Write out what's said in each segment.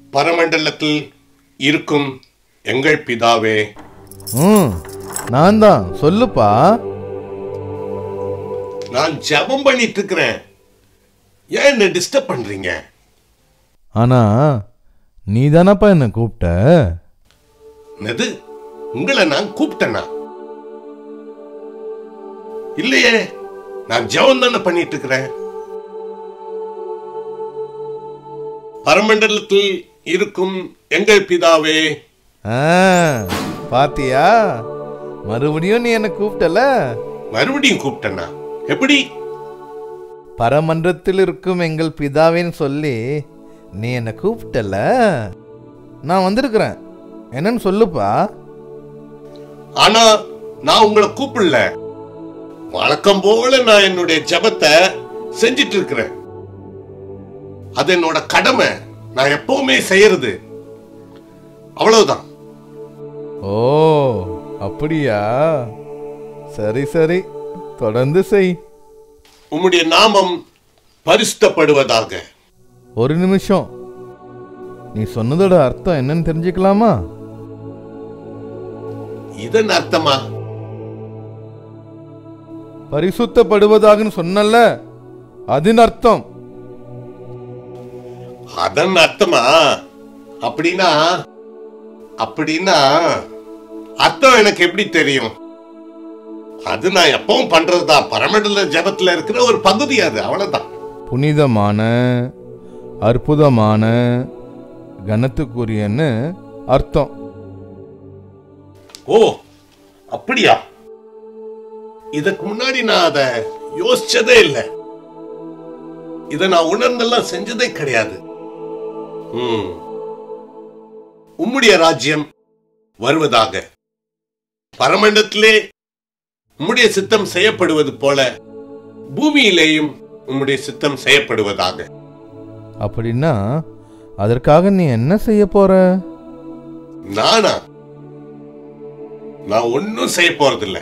பரமண்டலத்தில் இருக்கும் எங்கள் பிதாவே ம் நான் தான் சொல்லுப்பா நான் ஜெபம் பண்ணிட்டு இருக்கிறேன் ஏன் என்ன டிஸ்டர்ப் பண்றீங்க ஆனா நீ தானப்பா என்னை கூப்பிட்ட என்னது உங்களை நான் கூப்பிட்டேனா இல்லையே நான் ஜெபம் தானே பண்ணிட்டு இருக்கிறேன் பரமண்டலத்தில் இருக்கும் எங்கள் பிதாவே ஆ பாத்தியா மறுபடியும் நீ என்னை கூப்பிட்டல மறுபடியும் கூப்பிட்டேனா எப்படி பரமன்றத்தில் இருக்கும் எங்கள் பிதாவின்னு சொல்லி நீ என்னை கூப்பிட்டல நான் வந்திருக்கிறேன் என்னன்னு சொல்லுப்பா ஆனா நான் உங்களை கூப்பிடல வழக்கம் போல நான் என்னுடைய ஜெபத்தை செஞ்சிட்டு இருக்கிறேன் அது என்னோட கடமை நான் எப்பவுமே செய்யறது அவ்வளவுதான் ஓ அப்படியா சரி சரி தொடர்ந்து செய் உம்முடைய நாமம் பரிசுத்தப்படுவதாக ஒரு நிமிஷம் நீ சொன்னதோட அர்த்தம் என்னன்னு தெரிஞ்சுக்கலாமா இதன் அர்த்தமா பரிசுத்தப்படுவதாகன்னு சொன்னல அதன் அர்த்தம் அதன் அர்த்தமா அப்படின்னா அப்படின்னா அர்த்தம் எனக்கு எப்படி தெரியும் அது நான் எப்பவும் பண்றதுதான் பரமண்டல ஜபத்துல இருக்கிற ஒரு பகுதி அது அவ்வளவுதான் புனிதமான அற்புதமான கனத்துக்குரியன்னு அர்த்தம் ஓ அப்படியா இதுக்கு முன்னாடி நான் அத யோசிச்சதே இல்லை இத நான் உணர்ந்தெல்லாம் செஞ்சதே கிடையாது ம். உம்முடைய ராஜ்யம் வருவதாக பரமண்டத்திலே உம்முடைய சித்தம் செய்யப்படுவது போல பூமியிலேயும் உம்முடைய சித்தம் செய்யப்படுவதாக அப்படின்னா அதற்காக நீ என்ன செய்ய போற நானா நான் ஒன்னும் செய்ய போறதில்ல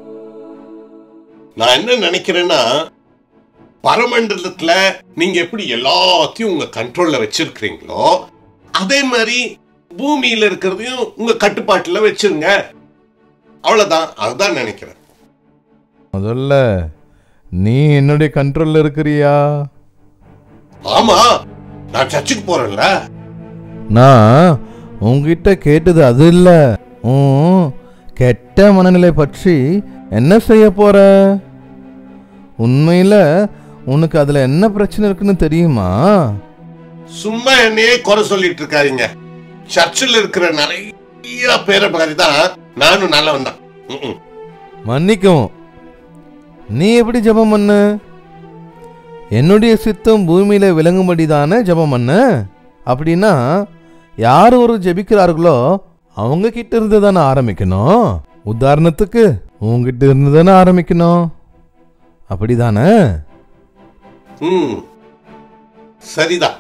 நான் என்ன நினைக்கிறேன்னா பரமண்டலத்துல நீங்க எப்படி எல்லாத்தையும் உங்க கண்ட்ரோல்ல வச்சிருக்கிறீங்களோ அதே மாதிரி பூமியில இருக்கிறதையும் உங்க கட்டுப்பாட்டுல வச்சிருங்க அவ்வளவுதான் அதுதான் நினைக்கிறேன் முதல்ல நீ என்னுடைய கண்ட்ரோல்ல இருக்கிறியா ஆமா நான் சர்ச்சுக்கு போறேன்ல நான் உங்ககிட்ட கேட்டது அது இல்ல உன் கெட்ட மனநிலை பற்றி என்ன செய்ய போற உண்மையில உனக்கு அதுல என்ன பிரச்சனை இருக்குன்னு தெரியுமா சும்மா என்னையே குறை சொல்லிட்டு இருக்காதீங்க சர்ச்சில் இருக்கிற நிறைய பேரை மாதிரி தான் நானும் நல்லவன் தான் ம்ம். மன்னிக்கவும் நீ எப்படி ஜெபம் பண்ண என்னுடைய சித்தம் பூமியில விளங்கும்படி தானே ஜெபம் பண்ண அப்படின்னா யார் ஒரு ஜெபிக்கிறார்களோ அவங்க கிட்ட இருந்து தானே ஆரம்பிக்கணும் உதாரணத்துக்கு உங்ககிட்ட இருந்து தானே ஆரம்பிக்கணும் அப்படிதானே ம் சரிதான்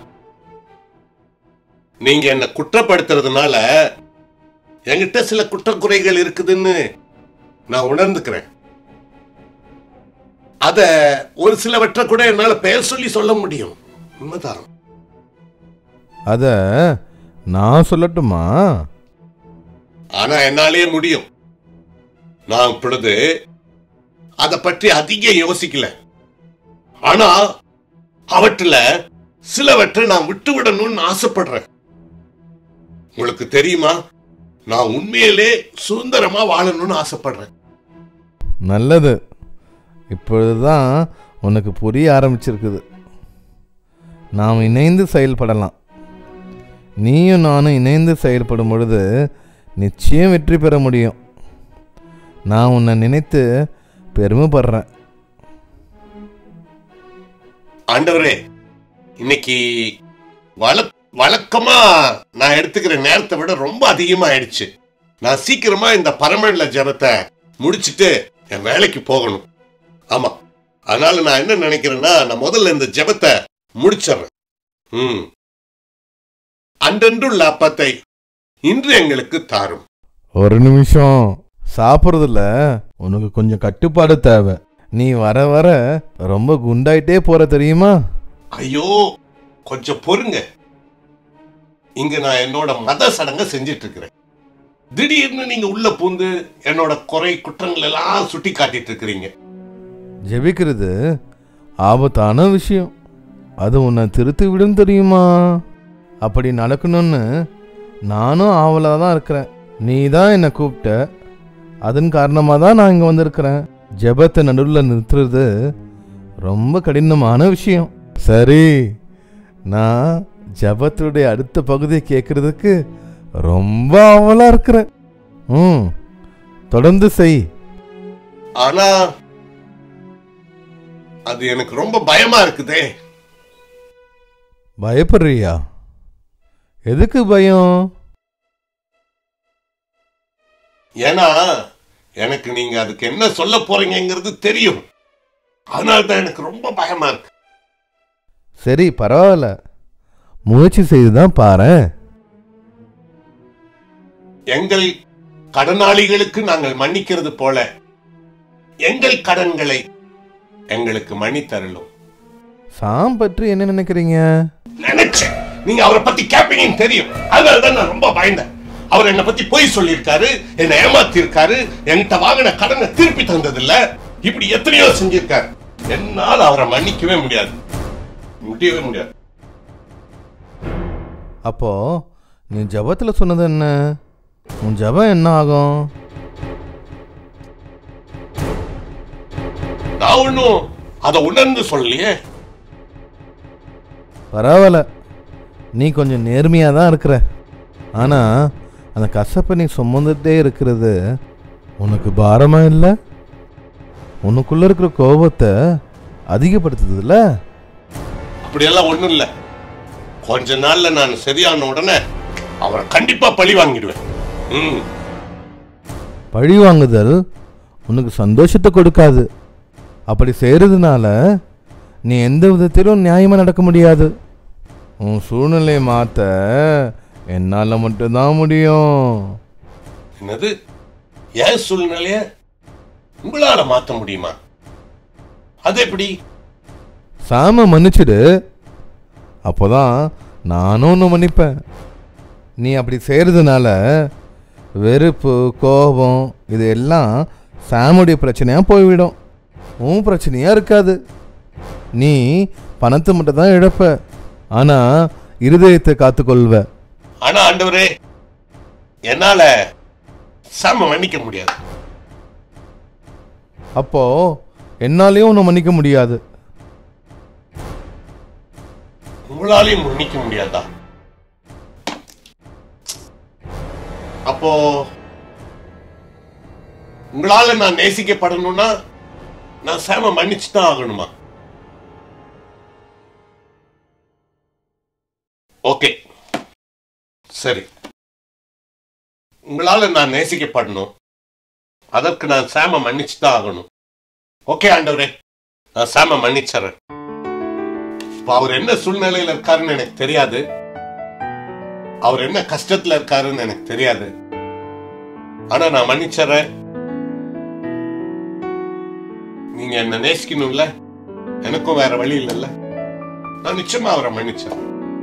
நீங்க என்ன குற்றப்படுத்துறதுனால என்கிட்ட சில குற்றக்குறைகள் இருக்குதுன்னு நான் உணர்ந்துக்கிறேன் அத ஒரு சிலவற்றை கூட என்னால பெயர் சொல்லி சொல்ல முடியும் உண்மைதான் அத நான் சொல்லட்டுமா ஆனா என்னாலே முடியும் நான் இப்பொழுது அதை பற்றி அதிக யோசிக்கல ஆனா அவற்றுல சிலவற்றை நான் விட்டு விடணும்னு ஆசைப்படுறேன் உங்களுக்கு தெரியுமா நான் உண்மையிலே சுதந்திரமா வாழணும்னு ஆசைப்படுறேன் நல்லது இப்பொழுதுதான் உனக்கு புரிய ஆரம்பிச்சிருக்குது நாம் இணைந்து செயல்படலாம் நீயும் நானும் இணைந்து செயல்படும் பொழுது நிச்சயம் வெற்றி பெற முடியும் நான் உன்னை நினைத்து பெருமைப்படுறேன் ஆண்டவரே இன்னைக்கு வழ வழக்கமா நான் எடுத்துக்கிற நேரத்தை விட ரொம்ப அதிகமா ஆயிடுச்சு நான் சீக்கிரமா இந்த பரமண்டல ஜபத்தை முடிச்சிட்டு என் வேலைக்கு போகணும் ஆமா அதனால நான் என்ன நினைக்கிறேன்னா நான் முதல்ல இந்த ஜெபத்தை முடிச்சிடுறேன் ம் அன்றன்றுள்ள அப்பத்தை இன்று எங்களுக்கு தாரும் ஒரு நிமிஷம் சாப்பிட்றதுல உனக்கு கொஞ்சம் கட்டுப்பாடு தேவை நீ வர வர ரொம்ப குண்டாயிட்டே போற தெரியுமா ஐயோ கொஞ்சம் பொறுங்க இங்க நான் என்னோட மத சடங்கை செஞ்சிட்டு இருக்கிறேன் திடீர்னு நீங்க உள்ள பூந்து என்னோட குறை குற்றங்கள் எல்லாம் சுட்டி காட்டிட்டு இருக்கிறீங்க ஜெபிக்கிறது ஆபத்தான விஷயம் அது உன்னை திருத்தி விடும் தெரியுமா அப்படி நடக்கணும்னு நானும் ஆவலாக தான் இருக்கிறேன் நீ தான் என்னை கூப்பிட்ட அதன் காரணமாக தான் நான் இங்கே வந்திருக்கிறேன் ஜெபத்தை நடுவில் நிறுத்துறது ரொம்ப கடினமான விஷயம் சரி நான் ஜெபத்துடைய அடுத்த பகுதியை கேட்கறதுக்கு ரொம்ப ஆவலாக இருக்கிறேன் ம் தொடர்ந்து செய் ஆனா அது எனக்கு ரொம்ப பயமா இருக்குதே பயப்படுறியா எதுக்கு பயம் ஏன்னா எனக்கு நீங்க அதுக்கு என்ன சொல்ல போறீங்கங்கிறது தெரியும் அதனால தான் எனக்கு ரொம்ப பயமா இருக்கு சரி பரவாயில்ல முயற்சி செய்து தான் பாரேன் எங்கள் கடனாளிகளுக்கு நாங்கள் மன்னிக்கிறது போல எங்கள் கடன்களை எங்களுக்கு மன்னித்தருளும் சாம் பற்றி என்ன நினைக்கிறீங்க நினைச்சேன் நீங்க அவரை பத்தி கேப்பீங்கன்னு தெரியும் அதனால தான் நான் ரொம்ப பயந்தேன் அவர் என்னை பத்தி பொய் சொல்லியிருக்காரு என்னை ஏமாத்தி இருக்காரு என்கிட்ட வாங்கின கடனை திருப்பி தந்ததில்ல இப்படி எத்தனையோ செஞ்சிருக்காரு என்னால அவரை மன்னிக்கவே முடியாது முடியவே முடியாது அப்போ நீ ஜபத்தில் சொன்னது என்ன உன் ஜபம் என்ன ஆகும் நான் ஒன்னும் அதை உணர்ந்து சொல்லலையே பரவாயில்ல நீ கொஞ்சம் நேர்மையாக தான் இருக்கிற ஆனால் அந்த கசப்பை நீ சுமந்துட்டே இருக்கிறது உனக்கு பாரமாக இல்லை உனக்குள்ள இருக்கிற கோபத்தை அதிகப்படுத்துதுல்ல அப்படியெல்லாம் ஒண்ணும் இல்ல கொஞ்ச நாள்ல நான் சரியான உடனே அவரை கண்டிப்பா பழி வாங்கிடுவேன் ம் பழி வாங்குதல் உனக்கு சந்தோஷத்தை கொடுக்காது அப்படி செய்கிறதுனால நீ எந்த விதத்திலும் நியாயமாக நடக்க முடியாது உன் சூழ்நிலையை மாற்ற என்னால் மட்டும்தான் முடியும் என்னது ஏன் சூழ்நிலைய உங்களால மாத்த முடியுமா அது எப்படி சாம மன்னிச்சிடு அப்போதான் நானும் ஒன்று மன்னிப்பேன் நீ அப்படி செய்கிறதுனால வெறுப்பு கோபம் இது எல்லாம் சாமுடைய பிரச்சனையாக போய்விடும் உன் பிரச்சனையாக இருக்காது நீ பணத்தை மட்டும் தான் இழப்ப ஆனால் இருதயத்தை காத்துக்கொள்வ ஆனா ஆண்டவரே என்னால சாம மன்னிக்க முடியாது அப்போ என்னாலையும் உன்னை மன்னிக்க முடியாது உங்களாலையும் மன்னிக்க முடியாதா அப்போ உங்களால நான் நேசிக்கப்படணும்னா நான் சாம மன்னிச்சு தான் ஆகணுமா ஓகே சரி உங்களால நான் நேசிக்கப்படணும் அதற்கு நான் சாம மன்னிச்சு தான் ஆகணும் ஓகே ஆண்டவரே நான் சாம மன்னிச்சறேன் இப்ப அவர் என்ன சூழ்நிலையில இருக்காருன்னு எனக்கு தெரியாது அவர் என்ன கஷ்டத்துல இருக்காருன்னு எனக்கு தெரியாது ஆனா நான் மன்னிச்சறேன் நீங்க என்ன நேசிக்கணும்ல எனக்கும் வேற வழி இல்லைல்ல நான் நிச்சயமா அவரை மன்னிச்சேன்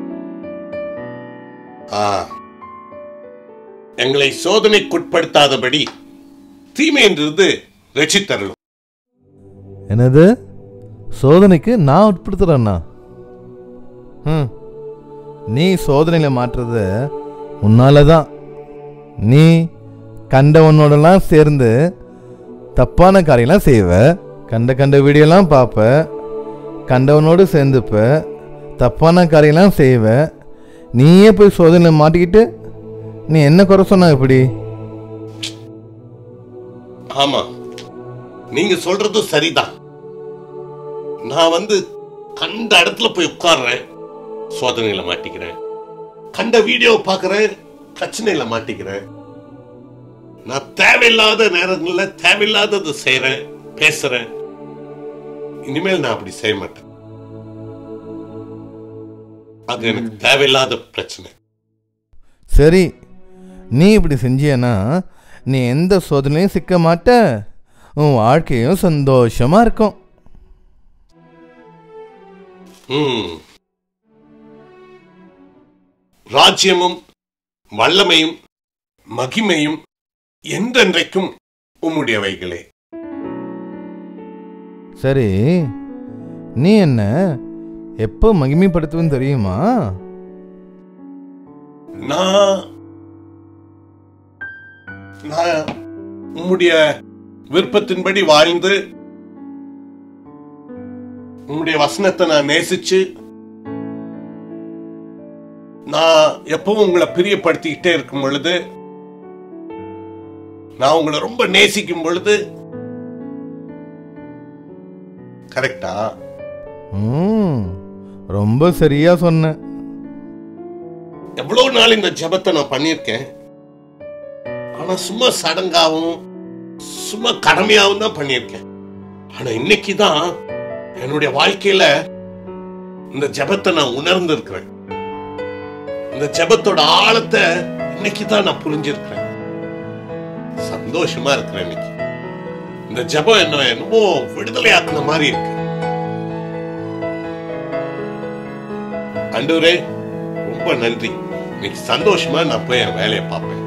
ஆ எங்களை சோதனைக்குட்படுத்தாதபடி தீமை என்றது ரட்சித்தருளும் என்னது சோதனைக்கு நான் உட்படுத்துறேன்னா ம் நீ சோதனையில் மாற்றுறது உன்னால தான் நீ கண்டவனோடலாம் சேர்ந்து தப்பான காரியம்லாம் செய்வ கண்ட கண்ட வீடியோலாம் பார்ப்ப கண்டவனோடு சேர்ந்துப்ப தப்பான காரியம்லாம் செய்வ நீயே போய் சோதனையில் மாட்டிக்கிட்டு நீ என்ன குறை சொன்னா எப்படி ஆமா நீங்க சொல்றதும் சரிதான் நான் வந்து கண்ட இடத்துல போய் உட்கார்றேன் சோதனையில மாட்டிக்கிறேன் கண்ட வீடியோ பார்க்கறேன் பிரச்சனையில மாட்டிக்கிறேன் நான் தேவையில்லாத நேரங்கள்ல தேவையில்லாதது செய்றேன் பேசுறேன் இனிமேல் நான் அப்படி செய்ய மாட்டேன் அது எனக்கு தேவையில்லாத பிரச்சனை சரி நீ இப்படி செஞ்சியனா நீ எந்த சோதனையும் சிக்க மாட்ட உன் வாழ்க்கையும் சந்தோஷமா இருக்கும் ம் ராஜ்யமும் வல்லமையும் மகிமையும் என்றென்றைக்கும் உம்முடையவைகளே சரி நீ என்ன எப்போ மகிமைப்படுத்துவேன்னு தெரியுமா நான் நான் உம்முடைய விருப்பத்தின்படி வாழ்ந்து உம்முடைய வசனத்தை நான் நேசிச்சு நான் எப்பவும் உங்களை பிரியப்படுத்திக்கிட்டே இருக்கும் பொழுது நான் உங்களை ரொம்ப நேசிக்கும் பொழுது கரெக்டா ம் ரொம்ப சரியா சொன்ன எவ்வளவு நாள் இந்த ஜெபத்தை நான் பண்ணியிருக்கேன் ஆனா சும்மா சடங்காவும் சும்மா கடமையாவும் தான் பண்ணியிருக்கேன் ஆனா இன்னைக்கு தான் என்னுடைய வாழ்க்கையில இந்த ஜெபத்தை நான் உணர்ந்திருக்கிறேன் இந்த ஜெபத்தோட ஆழத்தை இன்னைக்கு தான் நான் புரிஞ்சிருக்கிறேன் சந்தோஷமா இருக்கிறேன் இன்னைக்கு இந்த ஜெபம் என்ன என்னமோ விடுதலையாக்குன மாதிரி இருக்கு ஆண்டவரே ரொம்ப நன்றி இன்னைக்கு சந்தோஷமா நான் போய் என் வேலையை பார்ப்பேன்